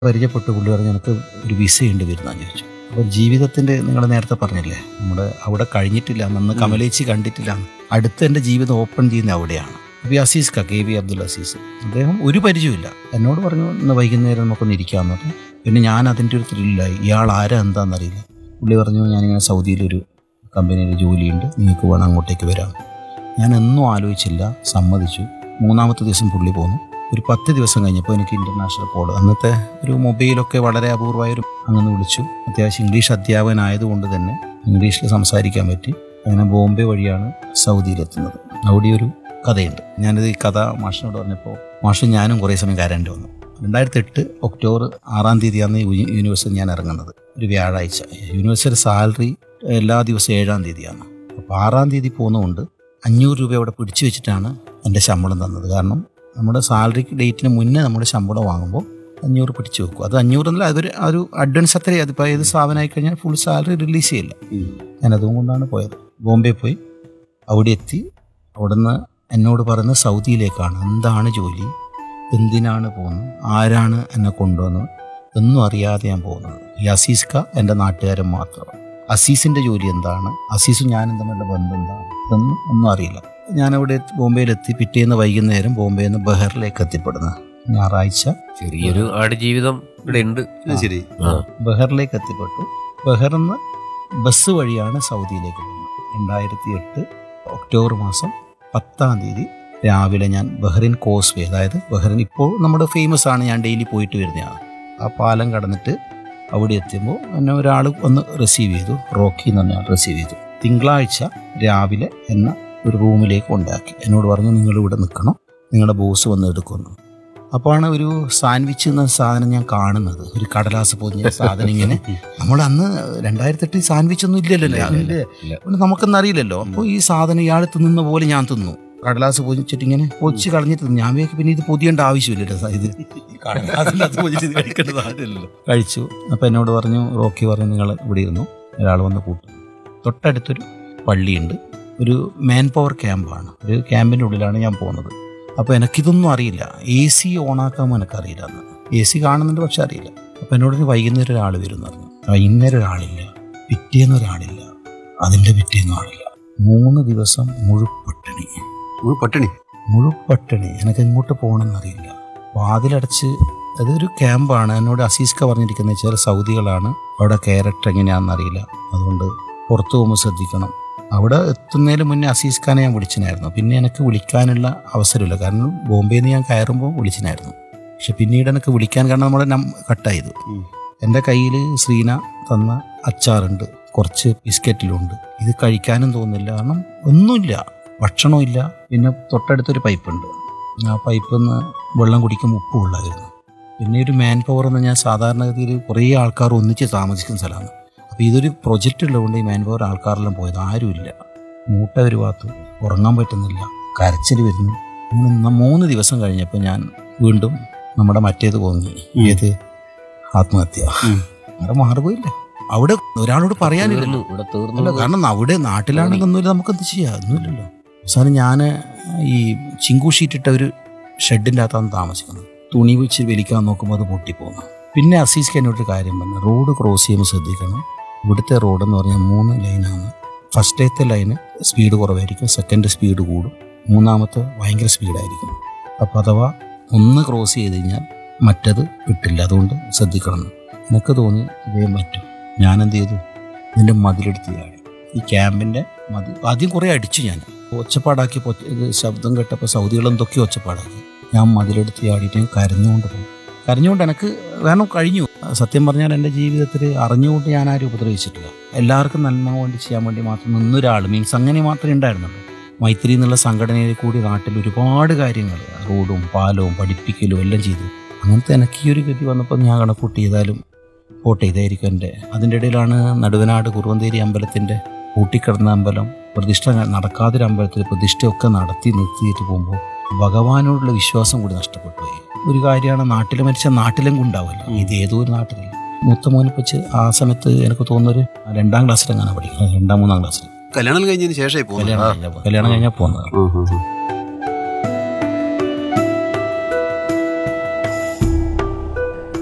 പരിചയപ്പെട്ട് പുള്ളി പറഞ്ഞു എനിക്ക് ഒരു വിസയുണ്ട് വരുന്നാന്ന് ചോദിച്ചു അപ്പോൾ ജീവിതത്തിൻ്റെ നിങ്ങൾ നേരത്തെ പറഞ്ഞില്ലേ നമ്മുടെ അവിടെ കഴിഞ്ഞിട്ടില്ല അന്ന് കമലേച്ചി കണ്ടിട്ടില്ല അടുത്ത എൻ്റെ ജീവിതം ഓപ്പൺ ചെയ്യുന്ന അവിടെയാണ് വി അസീസ് ക കെ വി അബ്ദുൽ അസീസ് അദ്ദേഹം ഒരു പരിചയമില്ല എന്നോട് പറഞ്ഞു ഇന്ന് വൈകുന്നേരം നമുക്കൊന്ന് ഇരിക്കാമെന്ന് പറഞ്ഞു പിന്നെ ഞാൻ അതിൻ്റെ ഒരു ത്രില്ലായി ഇയാൾ ആരാ എന്താണെന്നറിയില്ല പുള്ളി പറഞ്ഞു ഞാനിങ്ങനെ സൗദിയിലൊരു കമ്പനിയിൽ ജോലിയുണ്ട് നിങ്ങൾക്ക് വേണം അങ്ങോട്ടേക്ക് വരാം ഞാൻ ഒന്നും ആലോചിച്ചില്ല സമ്മതിച്ചു മൂന്നാമത്തെ ദിവസം പുള്ളി പോന്നു ഒരു പത്ത് ദിവസം കഴിഞ്ഞപ്പോൾ എനിക്ക് ഇൻ്റർനാഷണൽ കോൾ അന്നത്തെ ഒരു മൊബൈലൊക്കെ വളരെ അപൂർവമായൊരു അങ്ങനെ വിളിച്ചു അത്യാവശ്യം ഇംഗ്ലീഷ് അധ്യാപകനായതുകൊണ്ട് തന്നെ ഇംഗ്ലീഷിൽ സംസാരിക്കാൻ പറ്റി അങ്ങനെ ബോംബെ വഴിയാണ് സൗദിയിലെത്തുന്നത് അവിടെ ഒരു കഥയുണ്ട് ഞാനിത് ഈ കഥ മാഷിനോട് പറഞ്ഞപ്പോൾ മാഷും ഞാനും കുറേ സമയം കരണ്ട് വന്നു രണ്ടായിരത്തി എട്ട് ഒക്ടോബർ ആറാം തീയതിയാണ് ഈ യൂണിവേഴ്സിറ്റി ഞാൻ ഇറങ്ങുന്നത് ഒരു വ്യാഴാഴ്ച യൂണിവേഴ്സിറ്റി സാലറി എല്ലാ ദിവസവും ഏഴാം തീയതിയാണ് അപ്പോൾ ആറാം തീയതി പോകുന്നതുകൊണ്ട് അഞ്ഞൂറ് രൂപ അവിടെ പിടിച്ചു വെച്ചിട്ടാണ് എൻ്റെ ശമ്പളം തന്നത് കാരണം നമ്മുടെ സാലറി ഡേറ്റിന് മുന്നേ നമ്മുടെ ശമ്പളം വാങ്ങുമ്പോൾ അഞ്ഞൂറ് പിടിച്ചു വെക്കും അത് അഞ്ഞൂറ് എന്നല്ല അതൊരു ആ ഒരു അഡ്വാൻസ് അത്രയും അതിപ്പോൾ ഏത് സ്ഥാപനമായി കഴിഞ്ഞാൽ ഫുൾ സാലറി റിലീസ് ചെയ്യില്ല ഞാൻ അതുകൊണ്ടാണ് പോയത് ബോംബെ പോയി അവിടെ എത്തി അവിടുന്ന് എന്നോട് പറയുന്നത് സൗദിയിലേക്കാണ് എന്താണ് ജോലി എന്തിനാണ് പോകുന്നത് ആരാണ് എന്നെ കൊണ്ടുവന്നത് ഒന്നും അറിയാതെ ഞാൻ പോകുന്നത് ഈ അസീസ്ക എൻ്റെ നാട്ടുകാരൻ മാത്രം അസീസിൻ്റെ ജോലി എന്താണ് അസീസും ഞാനും തമ്മിലുള്ള ബന്ധം എന്താണ് ഇതൊന്നും ഒന്നും അറിയില്ല ഞാനവിടെ ബോംബെയിലെത്തി പിറ്റേന്ന് വൈകുന്നേരം ബോംബെയിൽ നിന്ന് ബഹറിലേക്ക് എത്തിപ്പെടുന്നത് ഞായറാഴ്ച ചെറിയൊരു ആടുജീവിതം ഇവിടെ ഉണ്ട് അത് ശരി ആ. ബഹറിലേക്ക് എത്തിപ്പെട്ടു ബഹറിൽ നിന്ന് ബസ് വഴിയാണ് സൗദിയിലേക്ക് പോകുന്നത് രണ്ടായിരത്തി എട്ട് ഒക്ടോബർ മാസം പത്താം തീയതി രാവിലെ ഞാൻ ബഹ്റിൻ കോസ്വേ അതായത് ബഹ്റിൻ ഇപ്പോൾ നമ്മുടെ ഫേമസ് ആണ് ഞാൻ ഡെയിലി പോയിട്ട് വരുന്നതാണ് ആ പാലം കടന്നിട്ട് അവിടെ എത്തുമ്പോൾ എന്നെ ഒരാൾ വന്ന് റിസീവ് ചെയ്തു റോക്കി എന്ന് പറഞ്ഞ ആൾ റിസീവ് ചെയ്തു തിങ്കളാഴ്ച രാവിലെ എന്നെ ഒരു റൂമിലേക്ക് കൊണ്ടാക്കി എന്നോട് പറഞ്ഞു നിങ്ങൾ ഇവിടെ നിൽക്കണം നിങ്ങളുടെ ബോസ് വന്ന് എടുക്കുന്നു അപ്പോഴാണ് ഒരു സാൻഡ്വിച്ച് എന്ന സാധനം ഞാൻ കാണുന്നത് ഒരു കടലാസ് പൊതിഞ്ഞ സാധനം ഇങ്ങനെ നമ്മൾ അന്ന് രണ്ടായിരത്തി എട്ടിൽ സാൻഡ്വിച്ച് ഒന്നും ഇല്ലല്ലോ അതിന്റെ ഇല്ല. അതുകൊണ്ട് നമുക്കൊന്നും അറിയില്ലല്ലോ അപ്പോൾ ഈ സാധനം ഇയാൾ തിന്നുന്ന പോലെ ഞാൻ തിന്നു കടലാസ് പൊതിച്ചിട്ട് ഇങ്ങനെ പൊതിച്ച് കളഞ്ഞിട്ട് തിന്നു. ഞാൻ വിചാരിക്കും പിന്നെ ഇത് പൊതിയേണ്ട ആവശ്യമില്ലല്ലോ സാ- ഇത് കടലാസിനകത്ത് പൊതിച്ചിട്ട് ഇത് കഴിക്കേണ്ട സാധനമില്ലല്ലോ കഴിച്ചു അപ്പോൾ എന്നോട് പറഞ്ഞു റോക്കി പറഞ്ഞു നിങ്ങൾ ഇവിടെ ഇരുന്നു ഒരാൾ വന്ന് കൂട്ടും തൊട്ടടുത്തൊരു പള്ളിയുണ്ട് ഒരു മാൻ പവർ ക്യാമ്പാണ് ഒരു ക്യാമ്പിൻ്റെ ഉള്ളിലാണ് ഞാൻ പോകുന്നത് അപ്പോൾ എനിക്കിതൊന്നും അറിയില്ല എ സി ഓണാക്കാമോ എനിക്കറിയില്ല അന്ന് എ സി കാണുന്നുണ്ട് പക്ഷെ അറിയില്ല അപ്പോൾ എന്നോട് ഒരു വൈകുന്നേരം ഒരാൾ വരും എന്ന് പറഞ്ഞു വൈകുന്നേരം ഒരാളില്ല പിറ്റേന്ന് ഒരാളില്ല അതിൻ്റെ പിറ്റേന്നും ആളില്ല മൂന്ന് ദിവസം മുഴുപ്പട്ടിണി ഒരു പട്ടിണി മുഴുപ്പട്ടിണി എനിക്ക് എങ്ങോട്ട് പോകണമെന്നറിയില്ല വാതിലടച്ച് അതൊരു ക്യാമ്പാണ് എന്നോട് അസീസ്ക പറഞ്ഞിരിക്കുന്നത് വെച്ചാൽ സൗദികളാണ് അവിടെ ക്യാരക്ടർ എങ്ങനെയാണെന്നറിയില്ല അതുകൊണ്ട് പുറത്തു പോകുമ്പോൾ ശ്രദ്ധിക്കണം അവിടെ എത്തുന്നതിന് മുന്നേ അസീസ് ഖാനെ ഞാൻ വിളിച്ചിനായിരുന്നു പിന്നെ എനിക്ക് വിളിക്കാനുള്ള അവസരമില്ല കാരണം ബോംബെയിൽ നിന്ന് ഞാൻ കയറുമ്പോൾ വിളിച്ചിനായിരുന്നു പക്ഷെ പിന്നീട് എനിക്ക് വിളിക്കാൻ കാരണം നമ്മുടെ നം കട്ടായത് ഉം. എൻ്റെ കയ്യിൽ ശ്രീന തന്ന അച്ചാറുണ്ട് കുറച്ച് ബിസ്ക്കറ്റിലുണ്ട് ഇത് കഴിക്കാനും തോന്നില്ല കാരണം ഒന്നുമില്ല ഭക്ഷണമില്ല പിന്നെ തൊട്ടടുത്തൊരു പൈപ്പുണ്ട് ആ പൈപ്പിൽ നിന്ന് വെള്ളം കുടിക്കുമ്പോൾ ഉപ്പ് വെള്ളമായിരുന്നു പിന്നെ ഒരു മാൻ പവർ എന്ന് ഞാൻ സാധാരണഗതിയിൽ കുറേ ആൾക്കാർ ഒന്നിച്ച് താമസിക്കുന്ന സ്ഥലമാണ് അപ്പോൾ ഇതൊരു പ്രൊജക്റ്റ് ഉള്ളതുകൊണ്ട് ഈ മാൻ പവർ ആൾക്കാരെല്ലാം പോയത് ആരുമില്ല മൂട്ട ഒരു ഭാഗത്ത് ഉറങ്ങാൻ പറ്റുന്നില്ല കരച്ചിൽ വരുന്നു അങ്ങനെ ന- മൂന്ന് ദിവസം കഴിഞ്ഞപ്പോൾ ഞാൻ വീണ്ടും നമ്മുടെ മറ്റേത് പോങ്ങി ഏത് ആത്മഹത്യ ഉം. വേറെ മാർഗമില്ല അവിടെ ഒരാളോട് പറയാനില്ലല്ലോ തീർന്നു ഇവിടെ അല്ല തീർന്നു കാരണം അവിടെ നാട്ടിലാണെങ്കിൽ ഒന്നുമില്ല നമുക്ക് എന്ത് ചെയ്യാം ഒന്നുമില്ലല്ലോ അവസാനം ഞാൻ ഈ ചിങ്കു ഷീറ്റിട്ട ഒരു ഷെഡിൻ്റെ അകത്താണ് താമസിക്കുന്നത് തുണി വെച്ച് വലിക്കാൻ നോക്കുമ്പോൾ അത് പൊട്ടിപ്പോകുന്നു പിന്നെ അസീസ്ക്ക് എന്നോട് കാര്യം പറഞ്ഞു റോഡ് ക്രോസ് ചെയ്യുമ്പോൾ ശ്രദ്ധിക്കണം ഇവിടുത്തെ റോഡ് എന്ന് പറഞ്ഞാൽ മൂന്ന് ലൈനാണ് ഫസ്റ്റത്തെ ലൈന് സ്പീഡ് കുറവായിരിക്കും സെക്കൻഡ് സ്പീഡ് കൂടും മൂന്നാമത്തെ ഭയങ്കര സ്പീഡായിരിക്കും അപ്പോൾ അഥവാ ഒന്ന് ക്രോസ് ചെയ്ത് കഴിഞ്ഞാൽ മറ്റത് കിട്ടില്ല അതുകൊണ്ട് ശ്രദ്ധിക്കണം എന്ന്. എനിക്ക് തോന്നി ഇതേ പറ്റും ഞാനെന്ത് ചെയ്തു ഇതിൻ്റെ മതിലെടുത്ത് ചാടി ഈ ക്യാമ്പിൻ്റെ മതിൽ ആദ്യം കുറേ അടിച്ചു ഞാൻ ഒച്ചപ്പാടാക്കി പൊ- ഇത് ശബ്ദം കേട്ടപ്പോൾ സൗദികൾ എന്തൊക്കെയോ ഒച്ചപ്പാടാക്കി ഞാൻ മതിലെടുത്ത് ചാടിയിട്ട് ഞാൻ കരഞ്ഞുകൊണ്ട് പോകും കരഞ്ഞുകൊണ്ട് എനിക്ക് വേണം കഴിഞ്ഞു സത്യം പറഞ്ഞാൽ എൻ്റെ ജീവിതത്തിൽ അറിഞ്ഞുകൊണ്ട് ഞാൻ ആരും ഉപദ്രവിച്ചിട്ടില്ല എല്ലാവർക്കും നന്മ വേണ്ടി ചെയ്യാൻ വേണ്ടി മാത്രം നിന്നൊരാൾ മീൻസ് അങ്ങനെ മാത്രമേ ഉണ്ടായിരുന്നുള്ളൂ മൈത്രി എന്നുള്ള സംഘടനയിൽ കൂടി നാട്ടിൽ ഒരുപാട് കാര്യങ്ങൾ റോഡും പാലവും പഠിപ്പിക്കലും എല്ലാം ചെയ്തു അങ്ങനത്തെ എനിക്ക് ഈ ഒരു ഗതി വന്നപ്പോൾ ഞാൻ കണക്കൂട്ടി ചെയ്താലും പോട്ടെ ഇതായിരിക്കും എൻ്റെ അതിൻ്റെ ഇടയിലാണ് നടുവനാട് കുറുവന്തേരി അമ്പലത്തിൻ്റെ പൂട്ടിക്കിടന്ന അമ്പലം പ്രതിഷ്ഠ നടക്കാതൊരു അമ്പലത്തിൽ പ്രതിഷ്ഠയൊക്കെ നടത്തി നിർത്തിയിട്ട് പോകുമ്പോൾ ഭഗവാനോടുള്ള വിശ്വാസം കൂടി നഷ്ടപ്പെട്ടു പോയി ഒരു കാര്യമാണ് നാട്ടിൽ മരിച്ച നാട്ടിലും ഉണ്ടാവില്ല ഇത് ഏതോ ഒരു നാട്ടിലില്ല മൂത്ത മോനെ വെച്ച് ആ സമയത്ത് എനിക്ക് തോന്നുന്നൊരു രണ്ടാം ക്ലാസ്സിലെങ്ങനെ പഠിക്കുന്നത് രണ്ടാം മൂന്നാം ക്ലാസ്സിൽ കല്യാണം കഴിഞ്ഞതിന് ശേഷമായി പോകുന്നത് കല്യാണം കഴിഞ്ഞാൽ കല്യാണം കഴിഞ്ഞാൽ പോകുന്നത് ആ, ആ, ആ.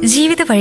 ജീവിത വഴി